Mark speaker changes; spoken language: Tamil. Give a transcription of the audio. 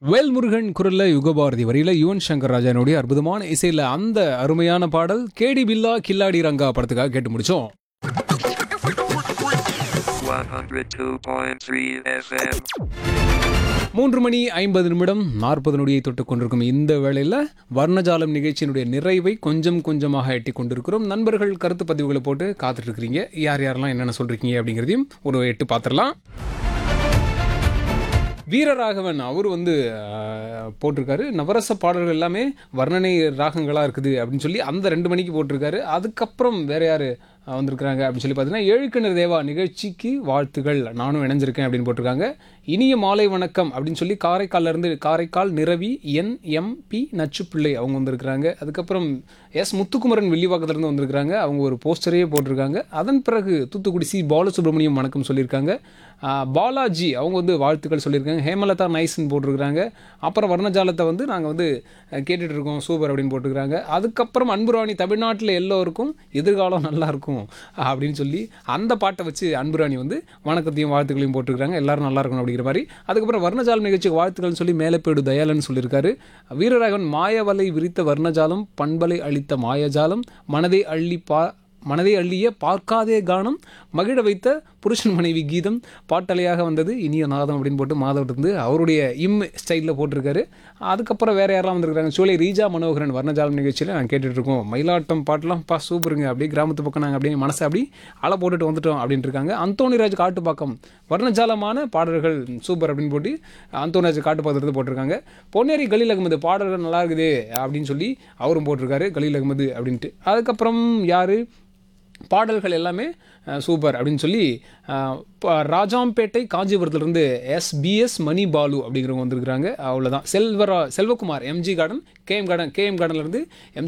Speaker 1: வேல்முருகன் குரல்ல யுகபாரதி வரியில யுவன் சங்கர் ராஜானுடைய அற்புதமான இசையில அந்த அருமையான பாடல் கேடி பில்லா கில்லாடி ரங்கா படத்துக்காக கேட்டு முடிச்சோம்
Speaker 2: 102.3 FM.
Speaker 1: மூன்று மணி ஐம்பது நிமிடம் நாற்பது நொடியை தொட்டுக் கொண்டிருக்கும் இந்த வேளையில் வர்ணஜாலம் நிகழ்ச்சியினுடைய நிறைவை கொஞ்சம் கொஞ்சமாக எட்டி கொண்டிருக்கிறோம் நண்பர்கள் கருத்து பதிவுகளை போட்டு காத்துட்டு இருக்கிறீங்க யார் யாரெல்லாம் என்னென்ன சொல்றீங்க அப்படிங்கிறதையும் ஒரு எட்டு பார்த்துடலாம் வீரராகவன் அவர் வந்து ஆஹ், போட்டிருக்காரு நவரச பாடல்கள் எல்லாமே வர்ணனை ராகங்களாக இருக்குது அப்படின்னு சொல்லி அந்த ரெண்டு மணிக்கு போட்டிருக்காரு அதுக்கப்புறம் வேற யார் வந்திருக்கிறாங்க அப்படின்னு சொல்லி பார்த்தீங்கன்னா ஏழுக்கிணர் தேவா நிகழ்ச்சிக்கு வாழ்த்துகள் நானும் இணைஞ்சிருக்கேன் அப்படின்னு போட்டிருக்காங்க இனிய மாலை வணக்கம் அப்படின்னு சொல்லி காரைக்கால்ல இருந்து Karaikal Niravi N M B Nachupillai அவங்க வந்திருக்கிறாங்க அதுக்கப்புறம் எஸ் முத்துக்குமரன் வில்லிவாக்கத்துலேருந்து வந்திருக்கிறாங்க அவங்க ஒரு போஸ்டரையே போட்டிருக்காங்க அதன் பிறகு தூத்துக்குடி சி பாலசுப்ரமணியம் வணக்கம் சொல்லியிருக்காங்க ஆஹ், பாலாஜி அவங்க வந்து வாழ்த்துக்கள் சொல்லியிருக்காங்க ஹேமலதா நைஸ்ன்னு போட்டிருக்கிறாங்க அப்புறம் வர்ணஜாலத்தை வந்து நாங்கள் வந்து அஹ், கேட்டுட்டு இருக்கோம் சூப்பர் அப்படின்னு போட்டிருக்கிறாங்க அதுக்கப்புறம் அன்புராணி தமிழ்நாட்டில் எல்லோருக்கும் எதிர்காலம் நல்லா இருக்கும் அப்படின்னு சொல்லி அந்த பாட்டை வச்சு அன்புராணி வந்து வணக்கத்தையும் வாழ்த்துக்களையும் போட்டிருக்காங்க எல்லாரும் நல்லா இருக்கணும் அப்படிங்கிற மாதிரி அதுக்கப்புறம் வர்ணஜாலம் நிகழ்ச்சிக்கு வாழ்த்துக்கள்னு சொல்லி மேலப்பேடு தயாளன் சொல்லியிருக்காரு வீரராகவன் மாயவலை விரித்த வர்ணஜாலம் பண்பலை அளித்த மாயஜாலம் மனதை அள்ளி பா மனதை அள்ளிய பார்க்காதே கானம் மகிழ வைத்த புருஷன் மனைவி கீதம் பாட்டலையாக வந்தது இனிய நாதம் அப்படின்னு போட்டு மாதவ் இருந்து அவருடைய இம் ஸ்டைலில் போட்டிருக்காரு அதுக்கப்புறம் வேற யாரெல்லாம் வந்திருக்காங்க சோலை ரீஜா மனோகரன் வர்ணஜாலம் நிகழ்ச்சியில் நாங்கள் கேட்டுட்டு இருக்கோம் மயிலாட்டம் பாட்டெல்லாம் பா சூப்பருங்க அப்படியே கிராமத்து பக்கம் நாங்கள் அப்படியே மனசை அப்படி அலை போட்டுட்டு வந்துட்டோம் அப்படின்ட்டு இருக்காங்க அந்தோணிராஜ் காட்டுப்பாக்கம் வர்ணஜாலமான பாடல்கள் சூப்பர் அப்படின்னு போட்டு அந்தோணிராஜ் காட்டுப்பாக்கத்தை போட்டிருக்காங்க பொன்னேரி கலீல் அகமது பாடல்கள் நல்லா இருக்குது அப்படின்னு சொல்லி அவரும் போட்டிருக்காரு கலீல் அகமது அப்படின்ட்டு அதுக்கப்புறம் யார் பாடல்கள் எல்லாமே அஹ், சூப்பர் அப்படின்னு சொல்லி அஹ், ப- ராஜாம்பேட்டை காஞ்சிபுரத்துலேருந்து எஸ்பிஎஸ் மணி பாலு அப்படிங்கிறவங்க வந்திருக்கிறாங்க அவ்வளோதான் செல்வரா Selvakumar MG garden KM garden KM கார்டன்லேருந்து எம்